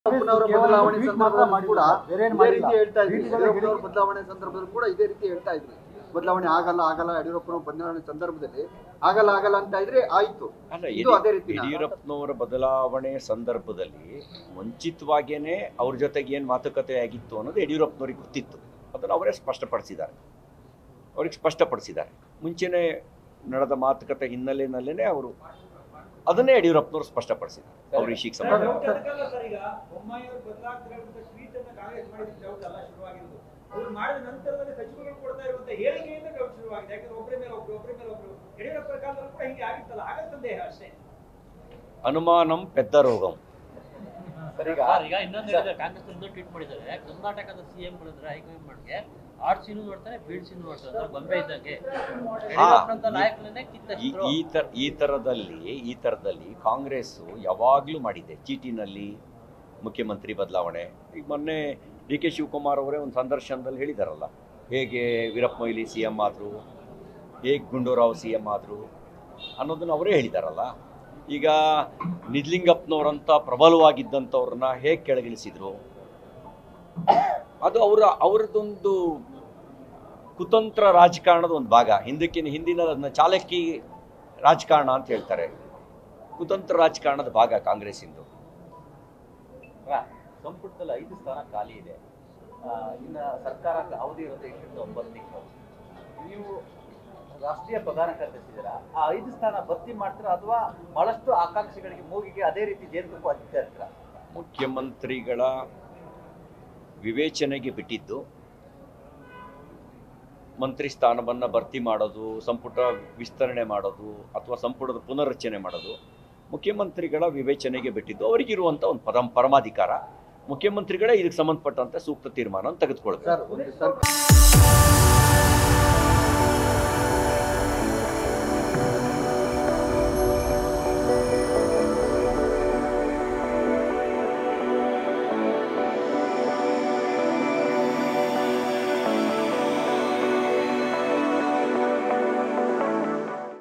ಯಡಿಯೂರಪ್ಪನವರ ಕೇವಲ ಬದಲಾವಣೆ ಟ್ವೀಟ್ ಮಾತ್ರ ಸಂದರ್ಭದಲ್ಲಿ ಕೂಡ ಮಾಡಿಲ್ಲ, ಬೇರೆ ಏನು ಇದೇ ಮಾಡಿಲ್ಲ. ರೀತಿ ಹೇಳ್ತಾ ಇದ್ರಿ ಟ್ವೀಟ್ಗಳು ಯಡಿಯೂರಪ್ಪನವರ ಬದಲಾವಣೆ ಸಂದರ್ಭದಲ್ಲಿ ಕೂಡ ಇದೇ ರೀತಿ ಹೇಳ್ತಾ ಇದ್ರಿ ಬದಲಾವಣೆ ಆಗಲ್ಲ ಆಗಲ್ಲ ಯಡಿಯೂರಪ್ಪನವರ ಬದಲಾವಣೆ ಸಂದರ್ಭದಲ್ಲಿ ಆಗಲ್ಲ ಆಗಲ್ಲ ಅಂತ ಇದ್ರೆ ಆಯ್ತು ಅಲ್ಲ ಇದು ಯಡಿ- ಅದೇ ರೀತಿ ಯಡಿಯೂರಪ್ಪನವರ ಬದಲಾವಣೆ ಸಂದರ್ಭದಲ್ಲಿ ಮುಂಚಿತವಾಗೇನೆ ಅವ್ರ ಜೊತೆಗೆ ಏನು ಮಾತುಕತೆ ಆಗಿತ್ತು ಅನ್ನೋದು ಯಡಿಯೂರಪ್ಪನವ್ರಿಗೆ ಗೊತ್ತಿತ್ತು ಅದನ್ನು ಅವರೇ ಸ್ಪಷ್ಟಪಡಿಸಿದ್ದಾರೆ ಅವ್ರಿಗೆ ಸ್ಪಷ್ಟಪಡಿಸಿದ್ದಾರೆ ಮುಂಚೆನೇ ನಡೆದ ಮಾತುಕತೆ ಹಿನ್ನೆಲೆಯಲ್ಲೇ ಅವರು ಅದನ್ನೇ ಯಡಿಯೂರಪ್ಪನವರು ಸ್ಪಷ್ಟಪಡಿಸಿದ್ದಾರೆ ಅವ್ರ ಇಶಿಗೆ ಸಂಬಂಧ ಸರ್ ಈಗ ಬೊಮ್ಮಾಯಿ ಅವರು ಬದಲಾಗ್ತಾರೆ ಅಂತ ಟ್ವೀಟ್ ಅನ್ನ ಕಾಂಗ್ರೆಸ್ ಮಾಡಿದ ಡೌಟ್ ಅಲ್ಲ ಶುರುವಾಗಿರೋದು ಅವ್ರು ಮಾಡಿದ ನಂತರದಲ್ಲಿ ಸಚಿವಗಳು ಕೊಡ್ತಾ ಇರುವಂತ ಹೇಳಿಕೆಯಿಂದ ಡೌಟ್ ಶುರುವಾಗಿದೆ ಯಾಕಂದ್ರೆ ಒಬ್ಬರ ಮೇಲೆ ಒಬ್ರು ಒಬ್ಬರ ಮೇಲೆ ಒಬ್ರು ಯಡಿಯೂರಪ್ಪರ ಕಾಲದಲ್ಲಿ ಕೂಡ ಹಿಂಗೆ ಆಗಿತ್ತಲ್ಲ ಆಗ ಸಂದೇಹ ಅಷ್ಟೇ ಅನುಮಾನಂ ಪೆದ್ದ ರೋಗಂ ಸರ್ ಈಗ ಇನ್ನೊಂದು ಹೇಳಿದ್ರೆ ಕಾಂಗ್ರೆಸ್ ಒಂದು ಟ್ವೀಟ್ ಮಾಡಿದ್ದಾರೆ ಕರ್ನಾಟಕದ ಸಿಎಂ ಗಳಿದ್ರೆ ಹೈಕಮಾಂಡ್ಗೆ ಆರ್ಸಿನೂ ನೋಡ್ತಾರೆ ಬೀಳ್ಸಿನೂ ನೋಡ್ತಾರೆ ಅಂದ್ರೆ ಗೊಂಬೆ ಇದ್ದಂಗೆ ಯಡಿಯೂರಪ್ಪನಂತ ನಾಯಕರನ್ನೇ ಈ ಕಿತ್ತಷ್ಟು ಈ ತರ ಈ ಥರದಲ್ಲಿ ಈ ಥರದಲ್ಲಿ ಕಾಂಗ್ರೆಸ್ಸು ಯಾವಾಗಲೂ ಮಾಡಿದೆ ಚೀಟಿನಲ್ಲಿ ಮುಖ್ಯಮಂತ್ರಿ ಬದಲಾವಣೆ ಈಗ ಮೊನ್ನೆ ಡಿ ಕೆ ಶಿವಕುಮಾರ್ ಅವರೇ ಒಂದು ಸಂದರ್ಶನದಲ್ಲಿ ಹೇಳಿದಾರಲ್ಲ ಹೇಗೆ ವೀರಪ್ಪ ಮೊಯ್ಲಿ ಸಿ ಎಮ್ ಆದರು ಹೇಗೆ ಗುಂಡೂರಾವ್ ಸಿ ಎಮ್ ಆದರು ಅನ್ನೋದನ್ನು ಅವರೇ ಹೇಳಿದಾರಲ್ಲ ಈಗ ನಿಜ್ಲಿಂಗಪ್ಪನವರಂಥ ಪ್ರಬಲವಾಗಿದ್ದಂಥವ್ರನ್ನ ಹೇಗೆ ಕೆಳಗಿಳಿಸಿದ್ರು ಅದು ಅವರ ಅವರದೊಂದು ಕುತಂತ್ರ ರಾಜಕಾರಣದ ಒಂದು ಭಾಗ ಹಿಂದಕ್ಕಿನ ಹಿಂದಿನ ಅದನ್ನ ಚಾಲಕಿ ರಾಜಕಾರಣ ಅಂತ ಹೇಳ್ತಾರೆ ಕುತಂತ್ರ ರಾಜಕಾರಣದ ಭಾಗ ಕಾಂಗ್ರೆಸ್ಸಿಂದು ಸಂಪುಟದಲ್ಲಿ ಐದು ಸ್ಥಾನ ಖಾಲಿ ಇದೆ ಆ, ಇನ್ನ ಸರ್ಕಾರ ಅವಧಿ ಇರುತ್ತೆ ಎಂಟರಿಂದ ಒಂಬತ್ತು ತಿಂಗಳು ನೀವು ರಾಷ್ಟ್ರೀಯ ಪ್ರಧಾನ ಕಾರ್ಯದರ್ಶಿದ್ದೀರಾ ಆ ಐದು ಸ್ಥಾನ ಭರ್ತಿ ಮಾಡ್ತೀರಾ ಅಥವಾ ಬಹಳಷ್ಟು ಆಕಾಂಕ್ಷಿಗಳಿಗೆ ಮೂಗಿಗೆ ಅದೇ ರೀತಿ ಜೇನುತುಪ್ಪ ಹಚ್ಚುತ್ತಾ ಇರ್ತೀರಾ ಮುಖ್ಯಮಂತ್ರಿಗಳ ವಿವೇಚನೆಗೆ ಬಿಟ್ಟಿದ್ದು ಮಂತ್ರಿ ಸ್ಥಾನವನ್ನು ಭರ್ತಿ ಮಾಡೋದು ಸಂಪುಟ ವಿಸ್ತರಣೆ ಮಾಡೋದು ಅಥವಾ ಸಂಪುಟದ ಪುನರ್ರಚನೆ ಮಾಡೋದು ಮುಖ್ಯಮಂತ್ರಿಗಳ ವಿವೇಚನೆಗೆ ಬಿಟ್ಟಿದ್ದು ಅವರಿಗಿರುವಂಥ ಒಂದು ಪರಂ ಪರಮಾಧಿಕಾರ ಮುಖ್ಯಮಂತ್ರಿಗಳೇ ಇದಕ್ಕೆ ಸಂಬಂಧಪಟ್ಟಂತೆ ಸೂಕ್ತ ತೀರ್ಮಾನ ತೆಗೆದುಕೊಳ್ತಾರೆ ಸರ್ ಒಂದು ಸರ್ಕಾರ